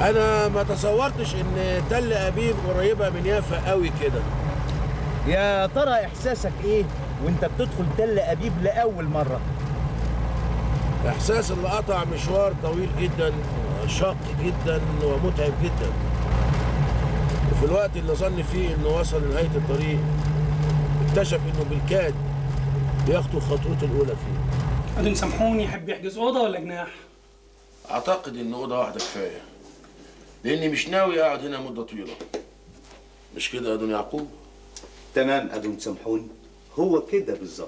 انا ما تصورتش ان تل ابيب قريبه من يافا قوي كده يا ترى احساسك ايه وانت بتدخل تل ابيب لاول مره احساس اللي قطع مشوار طويل جدا شاق جدا ومتعب جدا وفي الوقت اللي ظن فيه انه وصل لنهايه الطريق اكتشف انه بالكاد بيخطو خطوته الاولى فيه أدون سامحوني يحب يحجز أوضة ولا جناح؟ اعتقد ان اوضه واحده كفايه لاني مش ناوي اقعد هنا مده طويله مش كده يا دون يعقوب تمام ادون سامحوني هو كده بالظبط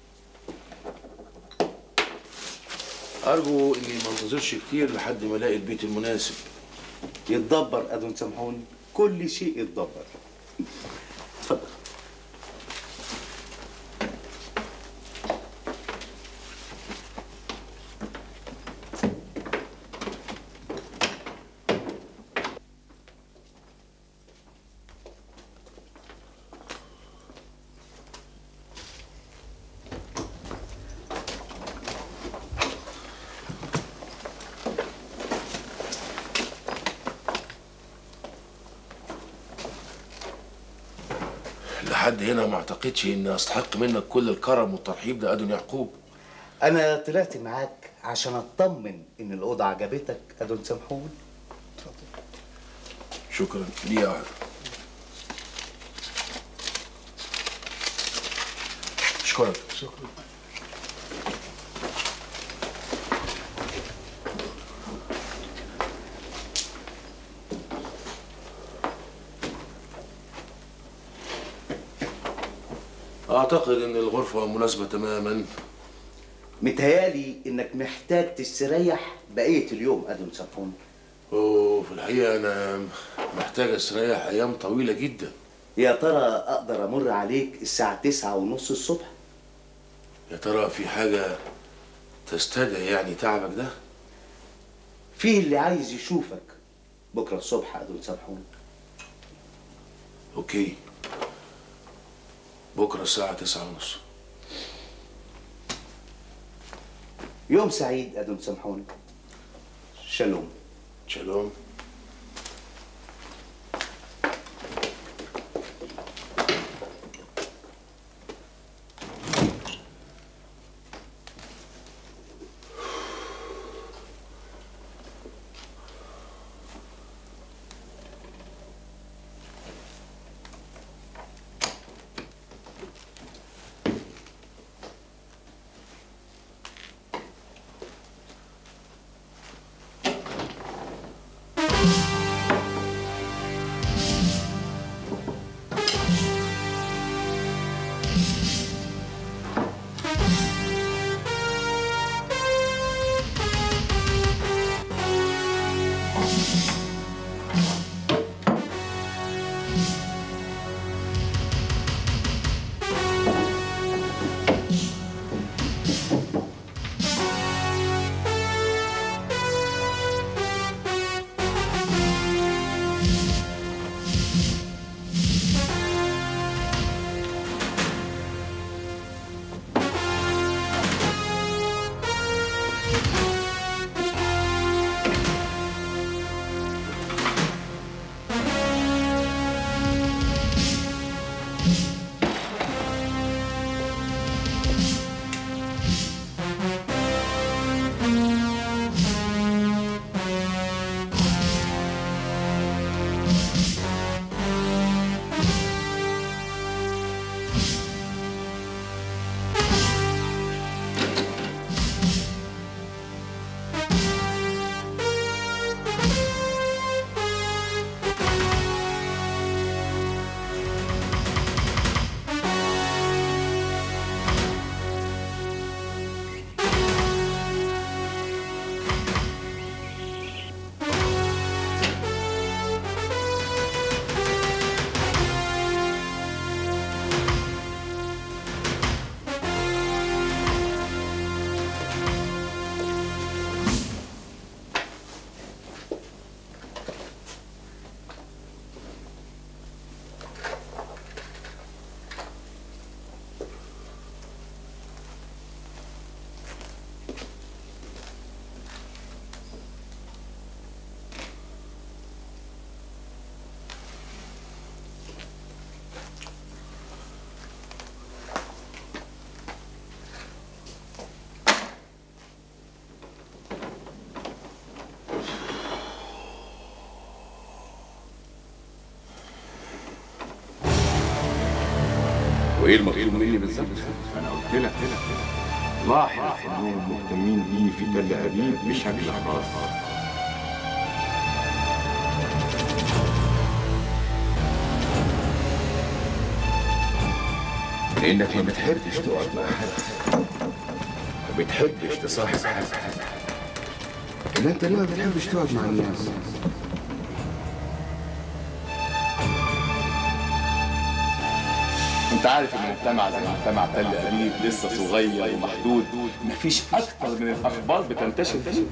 ارجو اني ما انتظرش كتير لحد ما الاقي البيت المناسب يتدبر ادون سامحوني كل شيء يتدبر اتفضل لحد هنا ما اعتقدش اني استحق منك كل الكرم والترحيب ده ادون يعقوب انا طلعت معاك عشان اطمن ان الاوضه عجبتك ادون سامحوني شكرا ليه واحد اشكرك شكرا اعتقد ان الغرفه مناسبه تماما متهيالي انك محتاج تستريح بقيه اليوم ادون سامحوني وفي الحقيقه انا محتاج استريح ايام طويله جدا يا ترى اقدر امر عليك الساعه تسعة ونص الصبح يا ترى في حاجه تستدعي يعني تعبك ده فيه اللي عايز يشوفك بكره الصبح ادون سامحوني اوكي بكره الساعه تسعة ونص يوم سعيد ادون سامحوني شالوم شالوم وايه المطلوب مني بالظبط؟ انا قلت لك لاحظ انهم مهتمين بيه في تل ابيب بشكل خاص لانك ما بتحبش تقعد مع حد ما بتحبش تصاحب حد الا انت ليه ما بتحبش تقعد مع الناس انت عارف ان المجتمع زي مجتمع تل ابيب لسه صغير ومحدود مفيش اكتر من الاخبار بتنتشر فيه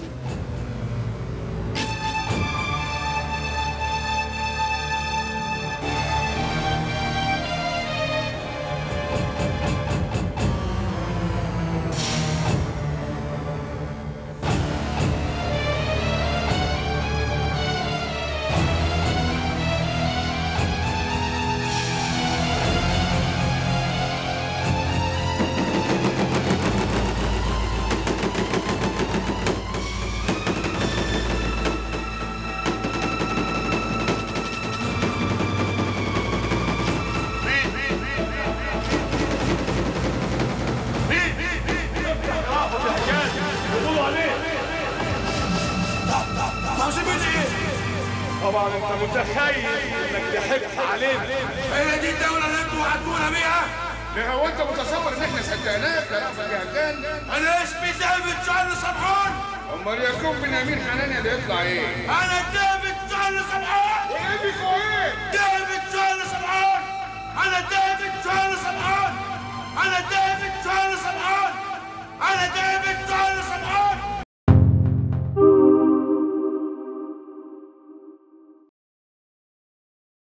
طبعا انت متخيل انك ضحكت علينا هي دي الدولة اللي انتوا وعدتونا بيها؟ ليه هو انت متصور ان احنا صدقناك يا اخ جهتان أنا اسمي ديفيد شارل سمحون امال يكون بنيامين حنانيا ده يطلع ايه؟ أنا ديفيد شارل سمحون وايه بيكوا ايه؟ ديفيد شارل سمحون أنا ديفيد شارل سمحون أنا ديفيد شارل سمحون أنا ديفيد شارل